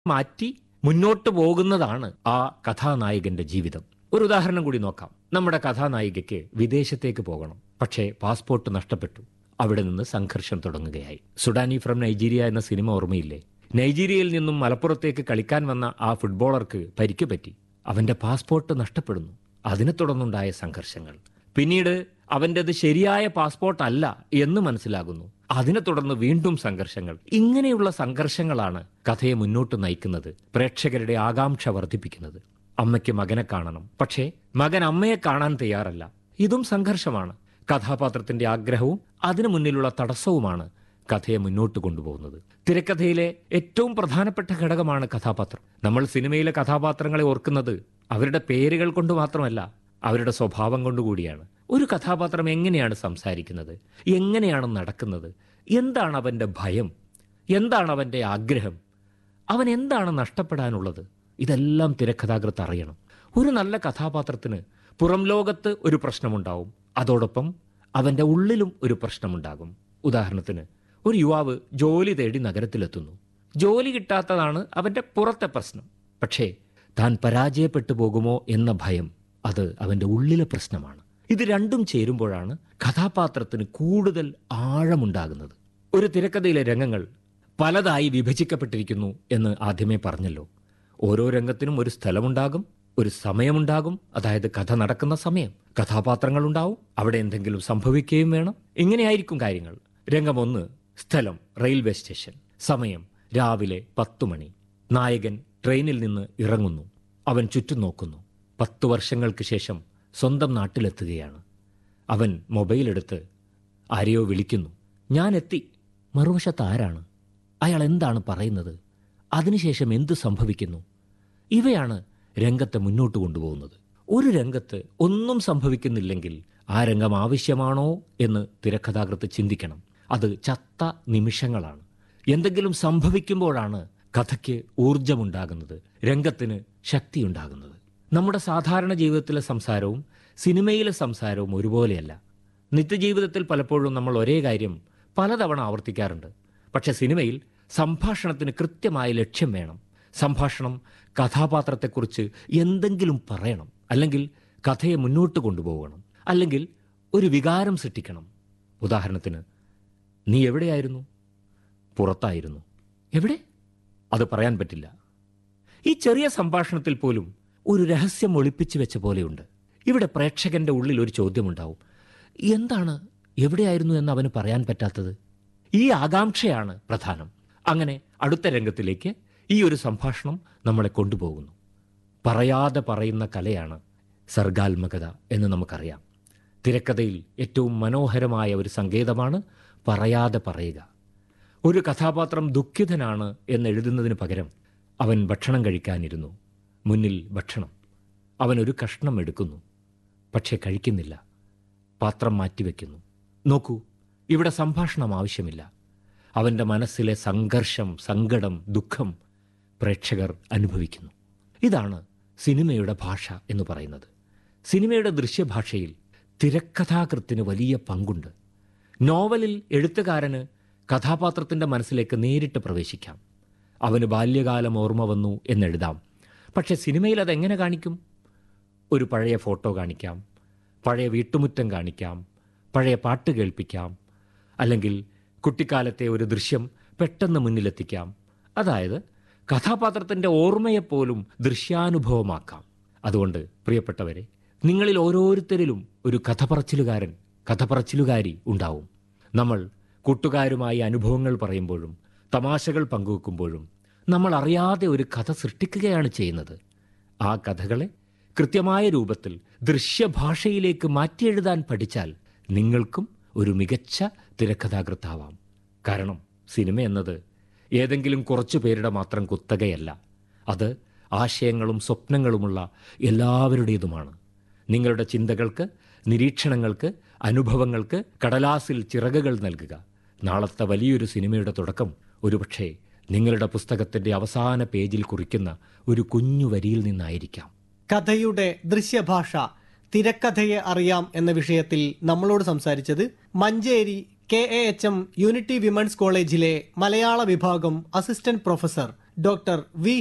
മാറ്റി മുന്നോട്ട് പോകുന്നതാണ് ആ കഥാനായകന്റെ ജീവിതം ഒരു ഉദാഹരണം കൂടി നോക്കാം നമ്മുടെ കഥാനായികയ്ക്ക് വിദേശത്തേക്ക് പോകണം പക്ഷേ പാസ്പോർട്ട് നഷ്ടപ്പെട്ടു അവിടെ നിന്ന് സംഘർഷം തുടങ്ങുകയായി സുഡാനി ഫ്രം നൈജീരിയ എന്ന സിനിമ ഓർമ്മയില്ലേ നൈജീരിയയിൽ നിന്നും മലപ്പുറത്തേക്ക് കളിക്കാൻ വന്ന ആ ഫുട്ബോളർക്ക് പരിക്ക് പറ്റി അവന്റെ പാസ്പോർട്ട് നഷ്ടപ്പെടുന്നു അതിനെ തുടർന്നുണ്ടായ സംഘർഷങ്ങൾ പിന്നീട് അവൻ്റെത് ശരിയായ പാസ്പോർട്ട് അല്ല എന്ന് മനസ്സിലാകുന്നു അതിനെ തുടർന്ന് വീണ്ടും സംഘർഷങ്ങൾ ഇങ്ങനെയുള്ള സംഘർഷങ്ങളാണ് കഥയെ മുന്നോട്ട് നയിക്കുന്നത് പ്രേക്ഷകരുടെ ആകാംക്ഷ വർദ്ധിപ്പിക്കുന്നത് അമ്മയ്ക്ക് മകനെ കാണണം പക്ഷേ മകൻ അമ്മയെ കാണാൻ തയ്യാറല്ല ഇതും സംഘർഷമാണ് കഥാപാത്രത്തിന്റെ ആഗ്രഹവും അതിനു മുന്നിലുള്ള തടസ്സവുമാണ് കഥയെ മുന്നോട്ട് കൊണ്ടുപോകുന്നത് തിരക്കഥയിലെ ഏറ്റവും പ്രധാനപ്പെട്ട ഘടകമാണ് കഥാപാത്രം നമ്മൾ സിനിമയിലെ കഥാപാത്രങ്ങളെ ഓർക്കുന്നത് അവരുടെ പേരുകൾ കൊണ്ട് മാത്രമല്ല അവരുടെ സ്വഭാവം കൊണ്ടുകൂടിയാണ് ഒരു കഥാപാത്രം എങ്ങനെയാണ് സംസാരിക്കുന്നത് എങ്ങനെയാണ് നടക്കുന്നത് എന്താണ് അവന്റെ ഭയം എന്താണ് അവന്റെ ആഗ്രഹം അവൻ എന്താണ് നഷ്ടപ്പെടാനുള്ളത് ഇതെല്ലാം തിരക്കഥാകൃത്ത് അറിയണം ഒരു നല്ല കഥാപാത്രത്തിന് പുറം ലോകത്ത് ഒരു പ്രശ്നമുണ്ടാവും അതോടൊപ്പം അവന്റെ ഉള്ളിലും ഒരു പ്രശ്നമുണ്ടാകും ഉദാഹരണത്തിന് ഒരു യുവാവ് ജോലി തേടി നഗരത്തിലെത്തുന്നു ജോലി കിട്ടാത്തതാണ് അവന്റെ പുറത്തെ പ്രശ്നം പക്ഷേ താൻ പരാജയപ്പെട്ടു പോകുമോ എന്ന ഭയം അത് അവന്റെ ഉള്ളിലെ പ്രശ്നമാണ് ഇത് രണ്ടും ചേരുമ്പോഴാണ് കഥാപാത്രത്തിന് കൂടുതൽ ആഴമുണ്ടാകുന്നത് ഒരു തിരക്കഥയിലെ രംഗങ്ങൾ പലതായി വിഭജിക്കപ്പെട്ടിരിക്കുന്നു എന്ന് ആദ്യമേ പറഞ്ഞല്ലോ ഓരോ രംഗത്തിനും ഒരു സ്ഥലമുണ്ടാകും ഒരു സമയമുണ്ടാകും അതായത് കഥ നടക്കുന്ന സമയം കഥാപാത്രങ്ങൾ ഉണ്ടാവും അവിടെ എന്തെങ്കിലും സംഭവിക്കുകയും വേണം ഇങ്ങനെയായിരിക്കും കാര്യങ്ങൾ രംഗം ഒന്ന് സ്ഥലം റെയിൽവേ സ്റ്റേഷൻ സമയം രാവിലെ പത്തു മണി നായകൻ ട്രെയിനിൽ നിന്ന് ഇറങ്ങുന്നു അവൻ ചുറ്റും നോക്കുന്നു പത്തു വർഷങ്ങൾക്ക് ശേഷം സ്വന്തം നാട്ടിലെത്തുകയാണ് അവൻ മൊബൈൽ എടുത്ത് ആരെയോ വിളിക്കുന്നു ഞാൻ എത്തി മറുവശത്ത് ആരാണ് അയാൾ എന്താണ് പറയുന്നത് അതിനുശേഷം എന്തു സംഭവിക്കുന്നു ഇവയാണ് രംഗത്തെ മുന്നോട്ട് കൊണ്ടുപോകുന്നത് ഒരു രംഗത്ത് ഒന്നും സംഭവിക്കുന്നില്ലെങ്കിൽ ആ രംഗം ആവശ്യമാണോ എന്ന് തിരക്കഥാകൃത്ത് ചിന്തിക്കണം അത് ചത്ത നിമിഷങ്ങളാണ് എന്തെങ്കിലും സംഭവിക്കുമ്പോഴാണ് കഥയ്ക്ക് ഊർജമുണ്ടാകുന്നത് രംഗത്തിന് ശക്തിയുണ്ടാകുന്നത് നമ്മുടെ സാധാരണ ജീവിതത്തിലെ സംസാരവും സിനിമയിലെ സംസാരവും ഒരുപോലെയല്ല നിത്യജീവിതത്തിൽ പലപ്പോഴും നമ്മൾ ഒരേ കാര്യം പലതവണ ആവർത്തിക്കാറുണ്ട് പക്ഷെ സിനിമയിൽ സംഭാഷണത്തിന് കൃത്യമായ ലക്ഷ്യം വേണം സംഭാഷണം കഥാപാത്രത്തെക്കുറിച്ച് എന്തെങ്കിലും പറയണം അല്ലെങ്കിൽ കഥയെ മുന്നോട്ട് കൊണ്ടുപോകണം അല്ലെങ്കിൽ ഒരു വികാരം സൃഷ്ടിക്കണം ഉദാഹരണത്തിന് നീ എവിടെയായിരുന്നു പുറത്തായിരുന്നു എവിടെ അത് പറയാൻ പറ്റില്ല ഈ ചെറിയ സംഭാഷണത്തിൽ പോലും ഒരു രഹസ്യം ഒളിപ്പിച്ചു വെച്ച പോലെയുണ്ട് ഇവിടെ പ്രേക്ഷകന്റെ ഉള്ളിൽ ഒരു ചോദ്യമുണ്ടാവും എന്താണ് എവിടെയായിരുന്നു എന്ന് അവന് പറയാൻ പറ്റാത്തത് ഈ ആകാംക്ഷയാണ് പ്രധാനം അങ്ങനെ അടുത്ത രംഗത്തിലേക്ക് ഈ ഒരു സംഭാഷണം നമ്മളെ കൊണ്ടുപോകുന്നു പറയാതെ പറയുന്ന കലയാണ് സർഗാത്മകത എന്ന് നമുക്കറിയാം തിരക്കഥയിൽ ഏറ്റവും മനോഹരമായ ഒരു സങ്കേതമാണ് പറയാതെ പറയുക ഒരു കഥാപാത്രം ദുഃഖിതനാണ് എന്ന് എഴുതുന്നതിന് പകരം അവൻ ഭക്ഷണം കഴിക്കാനിരുന്നു മുന്നിൽ ഭക്ഷണം അവൻ ഒരു കഷ്ണം എടുക്കുന്നു പക്ഷെ കഴിക്കുന്നില്ല പാത്രം മാറ്റിവെക്കുന്നു നോക്കൂ ഇവിടെ സംഭാഷണം ആവശ്യമില്ല അവൻ്റെ മനസ്സിലെ സംഘർഷം സങ്കടം ദുഃഖം പ്രേക്ഷകർ അനുഭവിക്കുന്നു ഇതാണ് സിനിമയുടെ ഭാഷ എന്ന് പറയുന്നത് സിനിമയുടെ ദൃശ്യഭാഷയിൽ തിരക്കഥാകൃത്തിന് വലിയ പങ്കുണ്ട് നോവലിൽ എഴുത്തുകാരന് കഥാപാത്രത്തിൻ്റെ മനസ്സിലേക്ക് നേരിട്ട് പ്രവേശിക്കാം അവന് ബാല്യകാലം ഓർമ്മ വന്നു എന്നെഴുതാം പക്ഷെ സിനിമയിൽ അതെങ്ങനെ കാണിക്കും ഒരു പഴയ ഫോട്ടോ കാണിക്കാം പഴയ വീട്ടുമുറ്റം കാണിക്കാം പഴയ പാട്ട് കേൾപ്പിക്കാം അല്ലെങ്കിൽ കുട്ടിക്കാലത്തെ ഒരു ദൃശ്യം പെട്ടെന്ന് മുന്നിലെത്തിക്കാം അതായത് കഥാപാത്രത്തിൻ്റെ ഓർമ്മയെപ്പോലും ദൃശ്യാനുഭവമാക്കാം അതുകൊണ്ട് പ്രിയപ്പെട്ടവരെ നിങ്ങളിൽ ഓരോരുത്തരിലും ഒരു കഥ പറച്ചിലുകാരൻ കഥ പറച്ചിലുകാരി ഉണ്ടാവും നമ്മൾ കൂട്ടുകാരുമായി അനുഭവങ്ങൾ പറയുമ്പോഴും തമാശകൾ പങ്കുവെക്കുമ്പോഴും നമ്മൾ അറിയാതെ ഒരു കഥ സൃഷ്ടിക്കുകയാണ് ചെയ്യുന്നത് ആ കഥകളെ കൃത്യമായ രൂപത്തിൽ ദൃശ്യഭാഷയിലേക്ക് മാറ്റിയെഴുതാൻ പഠിച്ചാൽ നിങ്ങൾക്കും ഒരു മികച്ച തിരക്കഥാകൃത്താവാം കാരണം സിനിമ എന്നത് ഏതെങ്കിലും കുറച്ചു പേരുടെ മാത്രം കുത്തകയല്ല അത് ആശയങ്ങളും സ്വപ്നങ്ങളുമുള്ള എല്ലാവരുടേതുമാണ് നിങ്ങളുടെ ചിന്തകൾക്ക് നിരീക്ഷണങ്ങൾക്ക് അനുഭവങ്ങൾക്ക് കടലാസിൽ ചിറകുകൾ നൽകുക നാളത്തെ വലിയൊരു സിനിമയുടെ തുടക്കം ഒരുപക്ഷെ നിങ്ങളുടെ പുസ്തകത്തിന്റെ അവസാന പേജിൽ കുറിക്കുന്ന ഒരു കുഞ്ഞു വരിയിൽ നിന്നായിരിക്കാം കഥയുടെ ദൃശ്യഭാഷ തിരക്കഥയെ അറിയാം എന്ന വിഷയത്തിൽ നമ്മളോട് സംസാരിച്ചത് Manjeri K A H M unity women's കോളേജിലെ മലയാള വിഭാഗം അസിസ്റ്റന്റ് പ്രൊഫസർ ഡോക്ടർ വി